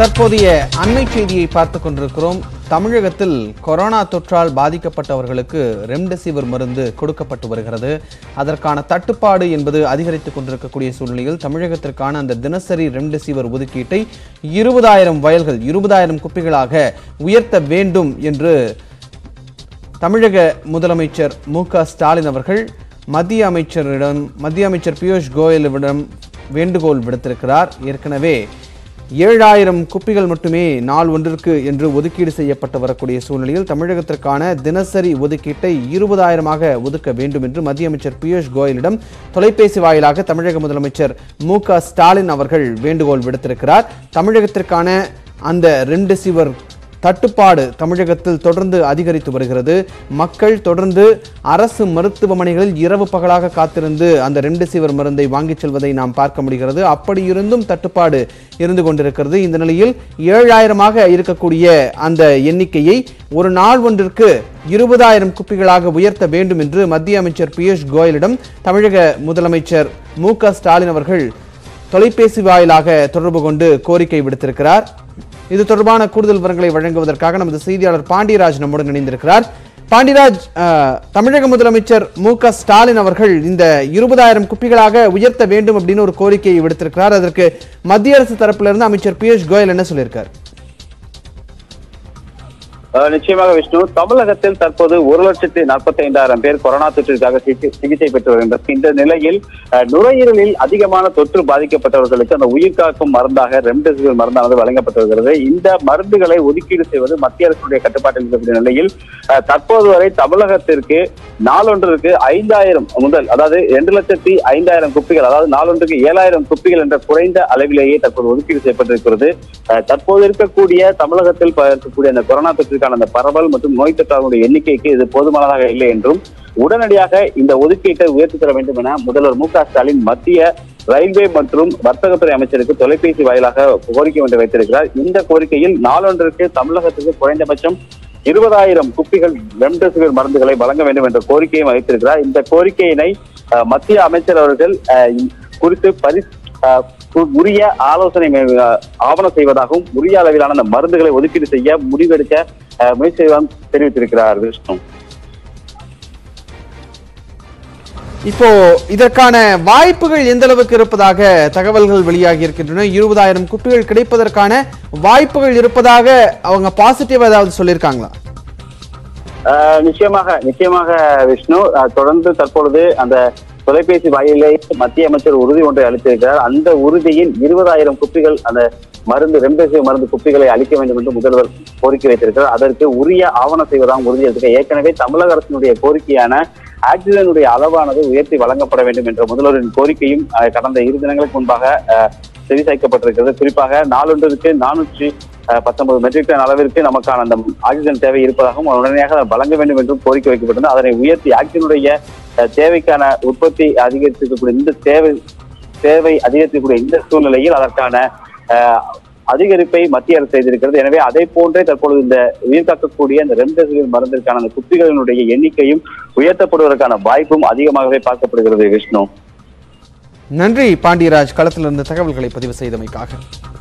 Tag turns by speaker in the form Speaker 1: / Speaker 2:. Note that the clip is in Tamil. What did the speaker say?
Speaker 1: தற்போதைய அண்மை செய்தியை பார்த்துக் கொண்டிருக்கிறோம் தமிழகத்தில் கொரோனா தொற்றால் பாதிக்கப்பட்டவர்களுக்கு ரெம்டெசிவிர் மருந்து கொடுக்கப்பட்டு வருகிறது அதற்கான தட்டுப்பாடு என்பது அதிகரித்துக் கொண்டிருக்கக்கூடிய சூழ்நிலையில் தமிழகத்திற்கான அந்த தினசரி ரெம்டெசிவிர் ஒதுக்கீட்டை இருபதாயிரம் வயல்கள் இருபதாயிரம் குப்பிகளாக உயர்த்த வேண்டும் என்று தமிழக முதலமைச்சர் மு க ஸ்டாலின் அவர்கள் மத்திய அமைச்சரிடம் மத்திய அமைச்சர் பியூஷ் கோயலிடம் வேண்டுகோள் விடுத்திருக்கிறார் ஏற்கனவே ஏழாயிரம் குப்பிகள் மட்டுமே நாள் ஒன்றிற்கு என்று ஒதுக்கீடு செய்யப்பட்டு வரக்கூடிய சூழ்நிலையில் தமிழகத்திற்கான தினசரி ஒதுக்கீட்டை இருபதாயிரமாக ஒதுக்க வேண்டும் என்று மத்திய அமைச்சர் பியூஷ் கோயலிடம் தொலைபேசி வாயிலாக தமிழக முதலமைச்சர் மு க ஸ்டாலின் அவர்கள் வேண்டுகோள் விடுத்திருக்கிறார் தமிழகத்திற்கான அந்த ரெம்டெசிவிர் தட்டுப்பாடு தமிழகத்தில் தொடர்ந்து அதிகரித்து வருகிறது மக்கள் தொடர்ந்து அரசு மருத்துவமனைகளில் இரவு பகலாக காத்திருந்து அந்த ரெம்டெசிவிர் மருந்தை வாங்கிச் செல்வதை நாம் பார்க்க முடிகிறது அப்படி இருந்தும் தட்டுப்பாடு இருந்து கொண்டிருக்கிறது இந்த நிலையில் ஏழாயிரமாக இருக்கக்கூடிய அந்த எண்ணிக்கையை ஒரு நாள் ஒன்றிற்கு இருபதாயிரம் குப்பிகளாக உயர்த்த வேண்டும் என்று மத்திய அமைச்சர் பியூஷ் கோயலிடம் தமிழக முதலமைச்சர் மு க ஸ்டாலின் அவர்கள் தொலைபேசி வாயிலாக தொடர்பு கொண்டு கோரிக்கை விடுத்திருக்கிறார் இது தொடர்பான கூடுதல் விவரங்களை வழங்குவதற்காக நமது செய்தியாளர் பாண்டியராஜ் நம்முடன் இணைந்திருக்கிறார் பாண்டியராஜ் அஹ், தமிழக முதலமைச்சர் மு க ஸ்டாலின் அவர்கள் இந்த இருபதாயிரம் குப்பிகளாக உயர்த்த வேண்டும் அப்படின்னு ஒரு கோரிக்கையை விடுத்திருக்கிறார் அதற்கு மத்திய அரசு தரப்பிலிருந்து அமைச்சர் பியூஷ் கோயல் என்ன சொல்லியிருக்கார்
Speaker 2: அஹ் நிச்சயமாக விஷ்ணு தமிழகத்தில் தற்போது ஒரு லட்சத்தி நாற்பத்தி ஐந்தாயிரம் பேர் கொரோனா தொற்றிற்காக சிகி- சிகிச்சை பெற்று வருகின்றனர் இந்த நிலையில் அஹ், நுரையீரலில் அதிகமான தொற்று பாதிக்கப்பட்டவர்களுக்கு அந்த உயிர் காக்கும் மருந்தாக ரெம்டெசிவிர் மருந்தானது வழங்கப்பட்டு வருகிறது இந்த மருந்துகளை ஒதுக்கீடு செய்வது மத்திய அரசுடைய கட்டுப்பாட்டில் இருக்கக்கூடிய நிலையில் அஹ், தற்போது வரை தமிழகத்திற்கு நாளொன்றிற்கு ஐந்தாயிரம் முதல் அதாவது இரண்டு லட்சத்தி ஐந்தாயிரம் குப்பிகள் அதாவது நாளொன்றுக்கு ஏழாயிரம் குப்பிகள் என்ற குறைந்த அளவிலேயே தற்போது ஒதுக்கீடு செய்யப்பட்டிருக்கிறது அஹ், தற்போது இருக்கக்கூடிய தமிழகத்தில் ப- இருக்கக்கூடிய அந்த கொரோனா தொற்றுக்கான அந்த பரவல் மற்றும் நோய் தொற்றாளர்களுடைய எண்ணிக்கைக்கு இது போதுமானதாக இல்லை என்றும் உடனடியாக இந்த ஒதுக்கீட்டை உயர்த்தி தர வேண்டும் என முதல்வர் மு க ஸ்டாலின் மத்திய ரயில்வே மற்றும் வர்த்தகத்துறை அமைச்சருக்கு தொலைபேசி வாயிலாக கோரிக்கை ஒன்றை வைத்திருக்கிறார் இந்த கோரிக்கையில் நாளொன்றிற்கு தமிழகத்துக்கு குறைந்தபட்சம் இருபதாயிரம் குப்பிகள் ரெம்டெசிவிர் மருந்துகளை வழங்க வேண்டும் என்ற கோரிக்கையும் வைத்திருக்கிறார் இந்த கோரிக்கையினை அஹ், மத்திய அமைச்சர் அவர்கள் அஹ், குறித்து பரி அஹ், கு- உரிய ஆலோசனை மே- அஹ், ஆவணம் செய்வதாகவும் உரிய அளவிலான அந்த மருந்துகளை ஒதுக்கீடு செய்ய முடிவெடுக்க அஹ், முயற்சி செய்வதாகவும் தெரிவித்திருக்கிறார் விஷ்ணு
Speaker 1: இப்போ இதற்கான வாய்ப்புகள் எந்த அளவுக்கு இருப்பதாக தகவல்கள் வெளியாகி இருக்கின்றன இருபதாயிரம் குப்பிகள் கிடைப்பதற்கான வாய்ப்புகள் இருப்பதாக அவங்க பாசிட்டிவ் ஏதாவது சொல்லியிருக்காங்களா
Speaker 2: ஆஹ் நிச்சயமாக நிச்சயமாக விஷ்ணு ஆஹ் தொடர்ந்து தற்பொழுது அந்த தொலைபேசி வாயிலே மத்திய அமைச்சர் உறுதி ஒன்றை அளித்திருக்கிறார் அந்த உறுதியில் இருபதாயிரம் குப்பிகள் அந்த மருந்து ரெம்டெசிவிர் மருந்து குப்பிகளை அளிக்க வேண்டும் என்று முதல்வர் கோரிக்கை வைத்திருக்கிறார் அதற்கு உரிய ஆவணம் செய்வதாகவும் உறுதி அளித்திருக்க ஏற்கனவே தமிழக அரசினுடைய கோரிக்கையான ஆக்சிஜனுடைய அளவானது உயர்த்தி வழங்கப்பட வேண்டும் என்ற முதல்வரின் கோரிக்கையும் ஆஹ் கடந்த இரு தினங்களுக்கு முன்பாக ஆஹ் செவிசாய்க்கப்பட்டிருக்கிறது குறிப்பாக நாளொன்றிற்கு நானூற்றி அஹ், பத்தொன்பது மெட்ரிக் டன் அளவிற்கு நமக்கான அந்த ஆக்சிஜன் தேவை இருப்பதாகவும் உடனடியாக அதை வழங்க வேண்டும் என்றும் கோரிக்கை வைக்கப்பட்டது அதனை உயர்த்தி ஆக்சிஜனுடைய அஹ், தேவைக்கான உற்பத்தி அதிகரித்திருக்கக்கூடிய இந்த தேவை தேவை அதிகரிக்கக்கூடிய இந்த சூழ்நிலையில் அதற்கான அஹ், அதிகரிப்பை மத்திய அரசு செய்திருக்கிறது எனவே அதை போன்றே தற்பொழுது இந்த உயிர் காக்கக்கூடிய இந்த ரெம்டெசிவிர் மருந்திற்கான அந்த குப்பிகளினுடைய எண்ணிக்கையும் உயர்த்தப்படுவதற்கான வாய்ப்பும் அதிகமாகவே பார்க்கப்படுகிறது விஷ்ணு
Speaker 1: நன்றி பாண்டியராஜ் களத்திலிருந்து தகவல்களை பதிவு செய்தமைக்காக